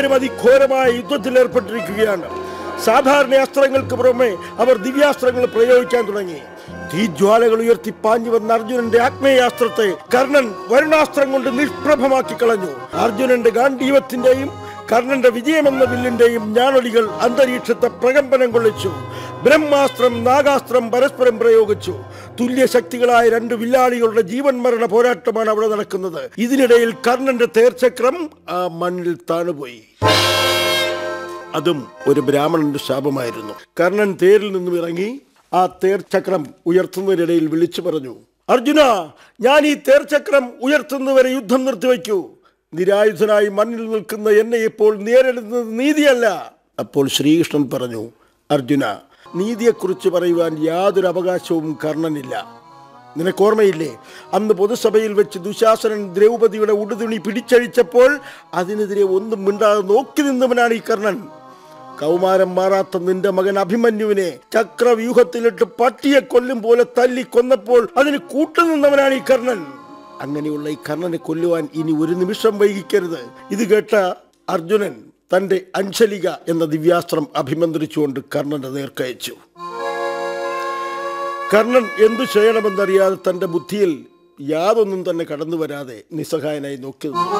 രണ്ടുപേരും അതിഘോരമായ യുദ്ധത്തിൽ ഏർപ്പെട്ടിരിക്കുകയാണ് സാധാരണ അസ്ത്രങ്ങൾക്ക് പുറമെ അവർ ദിവ്യാസ്ത്രങ്ങൾ പ്രയോഗിക്കാൻ തുടങ്ങി തീജ്വാലകൾ ഉയർത്തി പാഞ്ഞു വന്ന അർജുനന്റെ ആഗ്നേയാസ്ത്രത്തെ കർണൻ വരുണാസ്ത്രം കൊണ്ട് നിഷ്പ്രഭമാക്കി കളഞ്ഞു അർജുനന്റെ ഗാന്ധീവത്തിന്റെയും കർണന്റെ വിജയമെന്ന വില്ലിന്റെയും ഞാനൊലികൾ അന്തരീക്ഷത്തെ പ്രകമ്പനം കൊള്ളിച്ചു ബ്രഹ്മാസ്ത്രം നാഗാസ്ത്രം പരസ്പരം പ്രയോഗിച്ചു തുല്യശക്തികളായ രണ്ട് വില്ലാളികളുടെ ജീവൻ മരണ പോരാട്ടമാണ് അവിടെ നടക്കുന്നത് ഇതിനിടയിൽ കർണന്റെ തേർച്ചക്രം ആ മണ്ണിൽ താണുപോയി അതും ഒരു ബ്രാഹ്മണന്റെ ശാപമായിരുന്നു കർണൻ തേരിൽ നിന്നും ഇറങ്ങി ആ തേർചക്രം ഉയർത്തുന്നതിനിടയിൽ വിളിച്ചു പറഞ്ഞു അർജുന ഞാൻ ഈ തേർചക്രം ഉയർത്തുന്നവരെ യുദ്ധം നിർത്തിവെക്കൂ നിരായുധനായി മണ്ണിൽ നിൽക്കുന്ന എന്നെ ഇപ്പോൾ നേരിടുന്നത് നീതിയല്ല അപ്പോൾ ശ്രീകൃഷ്ണൻ പറഞ്ഞു അർജുന നീതിയെക്കുറിച്ച് പറയുവാൻ യാതൊരു അവകാശവും കർണനില്ല നിനക്കോർമ്മയില്ലേ അന്ന് പൊതുസഭയിൽ വെച്ച് ദുശാസനൻ ദ്രൗപദിയുടെ ഉടുതുണി പിടിച്ചഴിച്ചപ്പോൾ അതിനെതിരെ ഒന്നും മിണ്ടാതെ നോക്കി നിന്നവനാണ് ഈ കർണൻ കൗമാരം മാറാത്ത നിന്റെ മകൻ അഭിമന്യുവിനെ ചക്രവ്യൂഹത്തിലിട്ട് പട്ടിയെ കൊല്ലും പോലെ തല്ലി കൊന്നപ്പോൾ അതിന് കൂട്ടുനിന്നവനാണ് ഈ കർണൻ അങ്ങനെയുള്ള ഈ കർണനെ കൊല്ലുവാൻ ഇനി ഒരു നിമിഷം വൈകിക്കരുത് ഇത് കേട്ട അർജുനൻ തന്റെ അഞ്ജലിക എന്ന ദിവ്യാസ്ത്രം അഭിമന്ത്രിച്ചുകൊണ്ട് കർണന്റെ നേർക്കയച്ചു കർണൻ എന്തു ചെയ്യണമെന്നറിയാതെ തന്റെ ബുദ്ധിയിൽ യാതൊന്നും തന്നെ കടന്നു വരാതെ നിസ്സഹായനായി നോക്കി നിന്നു